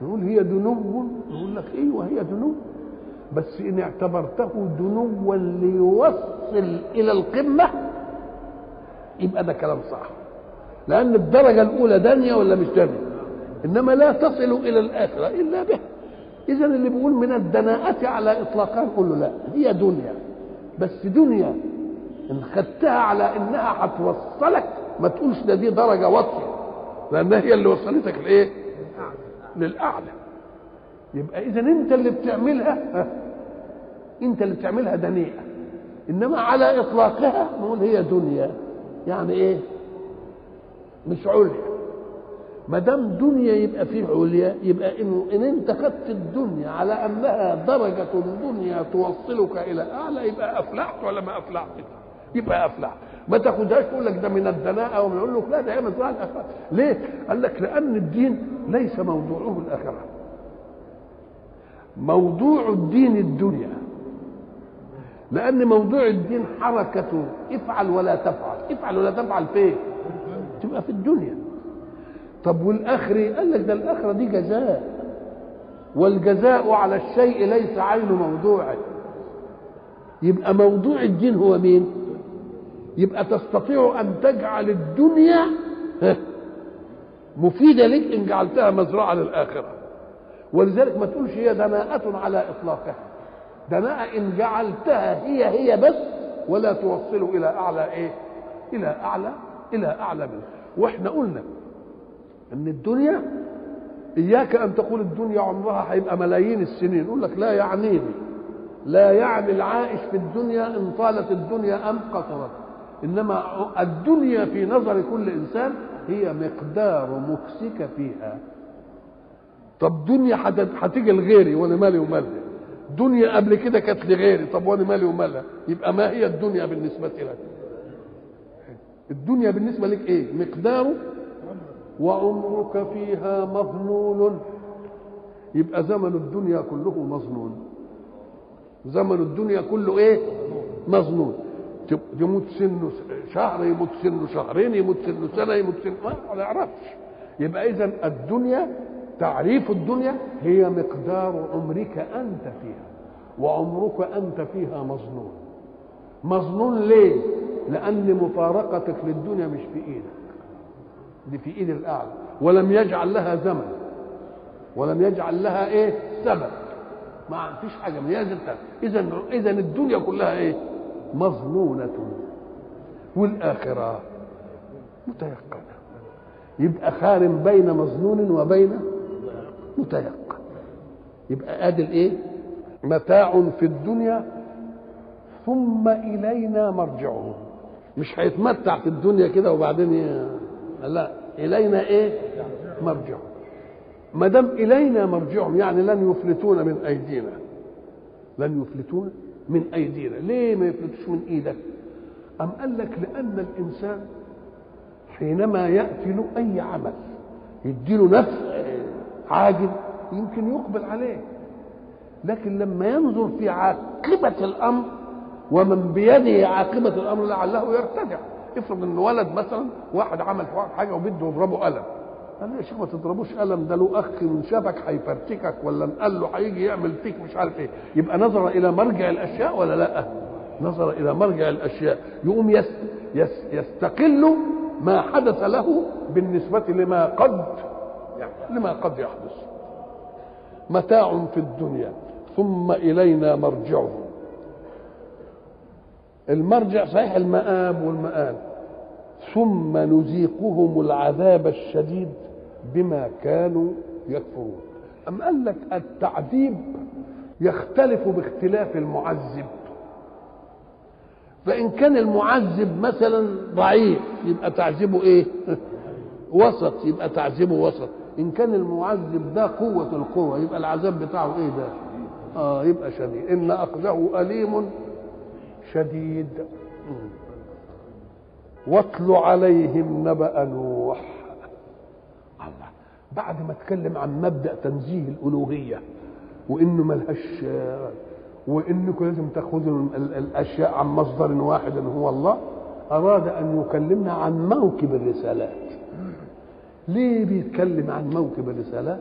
نقول هي دنو يقول لك ايوه هي دنو بس ان اعتبرته دنوا ليوصل الى القمه يبقى ده كلام صح لان الدرجه الاولى دانيه ولا مش دانيه انما لا تصل الى الاخره الا به اذا اللي بيقول من الدناءة على اطلاقها نقول له لا هي دنيا بس دنيا ان خدتها على انها هتوصلك ما تقولش ده دي درجه واطيه لانها هي اللي وصلتك لايه؟ للاعلى يبقى اذا انت اللي بتعملها ها، انت اللي بتعملها دنيئه انما على اطلاقها نقول هي دنيا يعني ايه؟ مش عليا ما دام دنيا يبقى فيه عليا يبقى انه ان انت خدت الدنيا على انها درجه دنيا توصلك الى اعلى يبقى افلحت ولا ما افلحت؟ يبقى افلحت ما تاخدهاش تقول لك ده من الدناءه ومن يقول لك لا ده هي من صلاح الاخره ليه؟ قال لك لان الدين ليس موضوعه الاخره موضوع الدين الدنيا لان موضوع الدين حركه افعل ولا تفعل افعل ولا تفعل فين تبقى في الدنيا طب والاخره قال لك ده الاخره دي جزاء والجزاء على الشيء ليس عين موضوعه يبقى موضوع الدين هو مين يبقى تستطيع ان تجعل الدنيا ها، مفيده لك ان جعلتها مزرعه للاخره ولذلك ما تقولش هي دناءة على اطلاقها دناءة ان جعلتها هي هي بس ولا توصل الى اعلى ايه الى اعلى الى اعلى منه واحنا قلنا ان الدنيا اياك ان تقول الدنيا عمرها هيبقى ملايين السنين يقول لك لا يعنيني لا يعني العائش في الدنيا ان طالت الدنيا ام قصرت انما الدنيا في نظر كل انسان هي مقدار مكسك فيها طب دنيا حت- هتيجي لغيري وانا مالي ومالها دنيا قبل كده كانت لغيري طب وانا مالي ومالها يبقى ما هي الدنيا بالنسبه لك الدنيا بالنسبه لك ايه مقداره وعمرك فيها مظنون يبقى زمن الدنيا كله مظنون زمن الدنيا كله ايه مظنون تب- يموت سنه شهر يموت سنه شهرين يموت سنه سنه يموت سنه ما ما يعرفش يبقى اذا الدنيا تعريف الدنيا هي مقدار عمرك انت فيها وعمرك انت فيها مظنون مظنون ليه لان مفارقتك للدنيا مش في ايدك دي في ايد الاعلى ولم يجعل لها زمن ولم يجعل لها ايه سبب ما فيش حاجه من هذا اذا اذا الدنيا كلها ايه مظنونه والاخره متيقنه يبقى خارم بين مظنون وبين متيقن يبقى ادي الايه متاع في الدنيا ثم الينا مرجعهم مش هيتمتع في الدنيا كده وبعدين ي... لا الينا ايه مرجعهم ما دام الينا مرجعهم يعني لن يفلتون من ايدينا لن يفلتون من ايدينا ليه ما يفلتوش من ايدك ام قال لك لان الانسان حينما ياتي له اي عمل يديله نفع عاجل يمكن يقبل عليه لكن لما ينظر في عاقبه الامر ومن بيده عاقبه الامر لعله يرتدع افرض ان ولد مثلا واحد عمل في واحد حاجه وبده يضربه قلم قال له يا شيخ ما تضربوش قلم ده له اخ من شافك هيفرتكك ولا قال له هيجي يعمل فيك مش عارف ايه يبقى نظر الى مرجع الاشياء ولا لا نظر الى مرجع الاشياء يقوم يس يس يستقل ما حدث له بالنسبه لما قد لما قد يحدث متاع في الدنيا ثم الينا مرجعهم المرجع صحيح المآب والمآل ثم نذيقهم العذاب الشديد بما كانوا يكفرون أم قال لك التعذيب يختلف باختلاف المعذب فإن كان المعذب مثلا ضعيف يبقى تعذيبه إيه؟ وسط يبقى تعذيبه وسط إن كان المعذب ده قوة القوة يبقى العذاب بتاعه إيه ده؟ آه يبقى شديد إن أخذه أليم شديد واتل عليهم نبأ نوح الله بعد ما اتكلم عن مبدأ تنزيه الألوهية وإنه ملهاش وإنكم لازم تأخذوا ال- الأشياء عن مصدر واحد هو الله أراد أن يكلمنا عن موكب الرسالات ليه بيتكلم عن موكب الرسالات